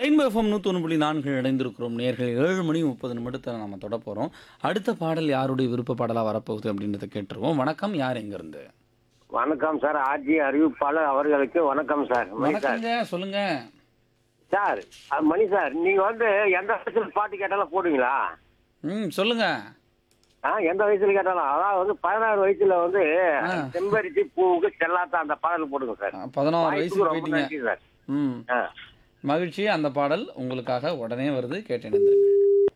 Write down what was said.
Rainbow FM நூற்றி புள்ளி நான்கு இணைந்திருக்கிறோம் நேர்கள் ஏழு மணி முப்பது நிமிடத்தில் நம்ம தொட போகிறோம் அடுத்த பாடல் யாருடைய விருப்ப பாடலாக வரப்போகுது அப்படின்றத கேட்டுருவோம் வணக்கம் யார் எங்கேருந்து வணக்கம் சார் ஆர்ஜி அறிவிப்பாளர் அவர்களுக்கு வணக்கம் சார் மணி சார் வணக்கங்க சொல்லுங்க சார் அஹ் மணி சார் நீங்க வந்து எந்த வயசுல பாட்டு கேட்டாலும் போடுவீங்களா ம் சொல்லுங்க ஆ எந்த வயசுல கேட்டாலும் அதாவது வந்து பதினாறு வயசுல வந்து ஆ. செம்பருத்தி பூவுக்கு செல்லாத்த அந்த பாடல் போடுங்க சார் பதினாறு வாய்ப்புக்கு வயசுக்கு ரொம்ப போயிட்டீங்க நன்றி சார் ம் ஆ மகிழ்ச்சி அந்த பாடல் உங்களுக்காக உடனே வருது கேட்டு இணைந்திருங்க